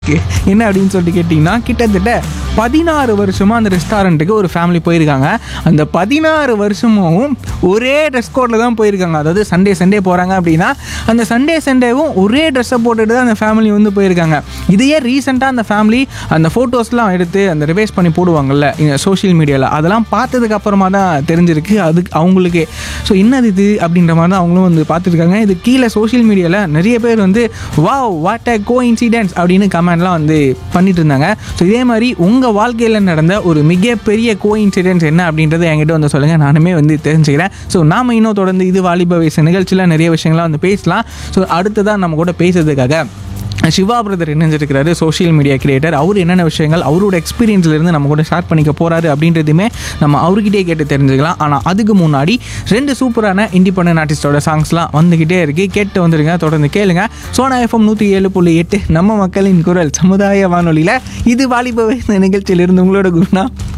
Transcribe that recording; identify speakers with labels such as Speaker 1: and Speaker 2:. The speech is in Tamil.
Speaker 1: என்ன அப்படின்னு சொல்லிட்டு கேட்டிங்கன்னா கிட்டத்தட்ட பதினாறு வருஷமாக அந்த ரெஸ்டாரண்ட்டுக்கு ஒரு ஃபேமிலி போயிருக்காங்க அந்த பதினாறு வருஷமும் ஒரே ட்ரெஸ் கோடில் தான் போயிருக்காங்க அதாவது சண்டே சண்டே போகிறாங்க அப்படின்னா அந்த சண்டே சண்டேவும் ஒரே ட்ரெஸ்ஸை போட்டுட்டு தான் அந்த ஃபேமிலி வந்து போயிருக்காங்க இதையே ரீசெண்டாக அந்த ஃபேமிலி அந்த ஃபோட்டோஸ்லாம் எடுத்து அந்த ரிவைஸ் பண்ணி போடுவாங்கல்ல இந்த சோஷியல் மீடியாவில் அதெல்லாம் பார்த்ததுக்கு அப்புறமா தான் தெரிஞ்சிருக்கு அதுக்கு அவங்களுக்கே ஸோ என்னது இது அப்படின்ற மாதிரி தான் அவங்களும் வந்து பார்த்துருக்காங்க இது கீழே சோஷியல் மீடியாவில் நிறைய பேர் வந்து wow what a go incidents அப்படின்னு கமெண்ட்லாம் வந்து பண்ணிட்டு இருந்தாங்க ஸோ இதே மாதிரி உங்கள் வாழ்க்கையில் நடந்த ஒரு மிகப்பெரிய கோ இன்சிடென்ட்ஸ் என்ன அப்படின்றத என்கிட்ட வந்து சொல்லுங்கள் நானுமே வந்து தெரிஞ்சுக்கிறேன் ஸோ நாம இன்னும் தொடர்ந்து இது வாலிப வயசு நிகழ்ச்சியில் நிறைய விஷயங்கள்லாம் வந்து பேசலாம் ஸோ அடுத்ததாக நம்ம கூட பேசுறதுக்காக சிவா பிரதர் இணைஞ்சிருக்கிறாரு சோஷியல் மீடியா கிரியேட்டர் அவர் என்னென்ன விஷயங்கள் அவரோட experience-ல இருந்து நம்ம கூட ஷேர் பண்ணிக்க போறாரு அப்படின்றதுமே நம்ம அவர்கிட்டயே கேட்டு தெரிஞ்சுக்கலாம் ஆனால் அதுக்கு முன்னாடி ரெண்டு சூப்பரான இண்டிபெண்டன்ட் ஆர்டிஸ்டோட சாங்ஸ்லாம் வந்துக்கிட்டே இருக்கு கேட்டு வந்துருங்க தொடர்ந்து கேளுங்க சோனா எஃப்எம் நூற்றி ஏழு புள்ளி எட்டு நம்ம மக்களின் குரல் சமுதாய வானொலியில் இது வாலிப வயசு நிகழ்ச்சியிலிருந்து உங்களோட குருனா